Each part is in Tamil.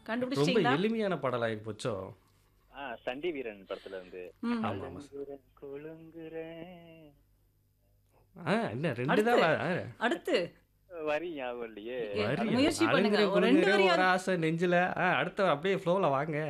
ரொம்ப கண்டுபிடிச்சிட்டீங்களா எளிமையான பாடலாகி போச்சோ ஆ சண்டி வீரன் படத்துல இருந்து ம். ஆமா ஆமா குலுங்குறேன், குலுங்குறேன் ஆ என்ன ரெண்டு தான் வ- ஆ, அடுத்து வரி ஞாபகம் இல்லையே ஏ, வரி முயற்சி பண்ணுங்க. அழுங்குற ஒரு ரெண்டு குலுங்குற வரியாவது. ஒரு ஆசை நெஞ்சில ஆ, அடுத்த அப்படியே ஃப்ளோவில் வாங்க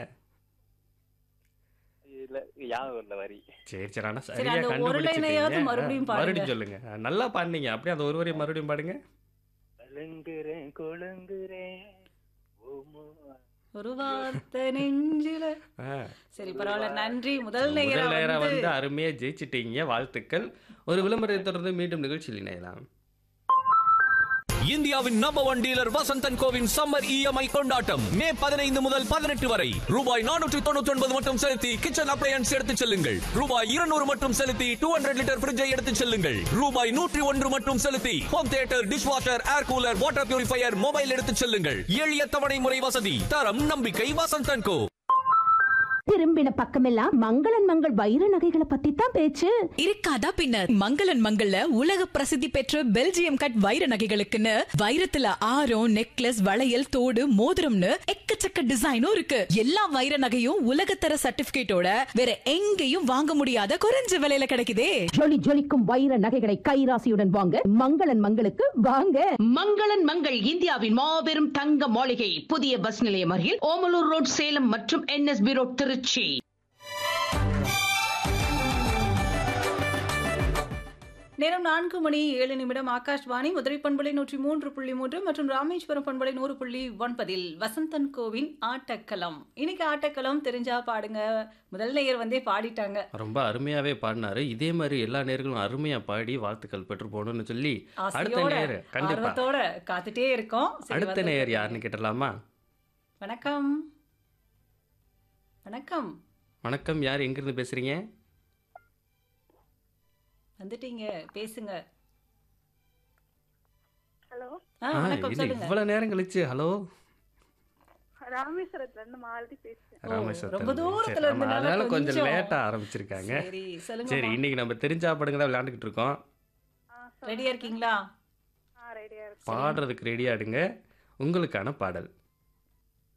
இல்ல ஞாபகம் இல்ல வரி சரி சரி ஆனால் சரி, சரியா அந்த ஒரு லைனையாவது கண்டுபிடிச்சிட்டீங்க மறுபடியும் ஆ, பாடுங்க. மறுபடியும் சொல்லுங்க ஆ, நல்லா பாடுனீங்க அப்படியே அந்த ஒரு வரையும் மறுபடியும் பாடுங்க குலுங்குறேன் குலுங்குறேன் ஓமோ ஒரு வார்த்தை நெஞ்சில ஆ. சரி பரவாயில்ல நன்றி முதல் முதல் நேரம் நேரம் வந்து வந்து அருமையா ஜெயிச்சிட்டீங்க வாழ்த்துக்கள் ஒரு விளம்பரத்தை தொடர்ந்து மீண்டும் நிகழ்ச்சியில் இணையலாம் இந்தியாவின் நம்பர் ஒன் டீலர் வசந்தன் கோவின் சம்மர் இஎம்ஐ கொண்டாட்டம் மே பதினைந்து முதல் பதினெட்டு வரை ரூபாய் நானூற்று தொண்ணூற்றி ஒன்பது மட்டும் செலுத்தி கிச்சன் அப்ளையன்ஸ் எடுத்துச் செல்லுங்கள் ரூபாய் இருநூறு மட்டும் செலுத்தி டூ ஹண்ட்ரட் லிட்டர் ஃபிரிட்ஜை எடுத்துச் செல்லுங்கள் ரூபாய் நூற்றி ஒன்று மட்டும் செலுத்தி home theatre dishwasher air cooler water purifier mobile எடுத்துச் செல்லுங்கள் எளிய தவணை முறை வசதி தரம் நம்பிக்கை வசந்தன் கோ திரும்பின பக்கமெல்லாம் மங்களன் மங்கள் வைர நகைகளை பத்தி தான் பேச்சு இருக்காதா பின்னர் மங்களன் மங்கள்ல உலக பிரசித்தி பெற்ற பெல்ஜியம் கட் வைர நகைகளுக்குன்னு வைரத்துல ஆரம் நெக்லஸ் வளையல் தோடு மோதிரம்னு எக்கச்சக்க டிசைனும் இருக்கு எல்லா வைர நகையும் உலகத்தர சர்டிபிகேட்டோட வேற எங்கேயும் வாங்க முடியாத குறைஞ்ச விலையில கிடைக்குதே ஜொலி ஜொலிக்கும் வைர நகைகளை கைராசியுடன் வாங்க மங்களன் மங்களுக்கு வாங்க மங்களன் மங்கள் இந்தியாவின் மாபெரும் தங்க மாளிகை புதிய பஸ் நிலையம் அருகில் ஓமலூர் ரோட் சேலம் மற்றும் என்எஸ்பி ரோட் திருச்சி நேரம் நான்கு மணி ஏழு நிமிடம் ஆகாஷ்வாணி மதுரை பண்பலை நூற்றி மூன்று புள்ளி மூன்று மற்றும் ராமேஸ்வரம் பண்பலை நூறு புள்ளி ஒன்பதில் வசந்தன் கோவின் ஆட்டக்களம் இன்னைக்கு ஆட்டக்களம் தெரிஞ்சா பாடுங்க முதல் நேயர் வந்தே பாடிட்டாங்க ரொம்ப அருமையாவே பாடினாரு இதே மாதிரி எல்லா நேர்களும் அருமையா பாடி வாழ்த்துக்கள் பெற்று போகணும்னு சொல்லி அடுத்த ஆசையோட நேயர் கண்டிப்பா ஆர்வத்தோட காத்துட்டே இருக்கோம் சரி, அடுத்த வந்து- நேயர் யாருன்னு கேட்டலாமா வணக்கம் வணக்கம் வணக்கம் யார் எங்கிருந்து பேசுறீங்க வந்துட்டீங்க பேசுங்க ஹலோ ஆ, ஆ, வணக்கம் என்ன சொல்லுங்க இவ்வளவு நேரம் கழிச்சு ஹலோ ராமேஸ்வரத்துல இருந்து மாலதி பேசுறேன் ஓ, ராமேஸ்வரத்துல ரொம்ப இருந்து. தூரத்துல சரி, ஆமா, இருந்தனால அதனால கொஞ்சம் கொஞ்சம் லேட்டா ஆரம்பிச்சிருக்காங்க சரி சொல்லுங்க சரி இன்னைக்கு நம்ம தெரிஞ்சா படுங்க தான் விளையாண்டுக்கிட்டு இருக்கோம் ரெடியா இருக்கீங்களா ஆ ரெடியா இருக்கு பாடுறதுக்கு ரெடியாடுங்க உங்களுக்கான பாடல்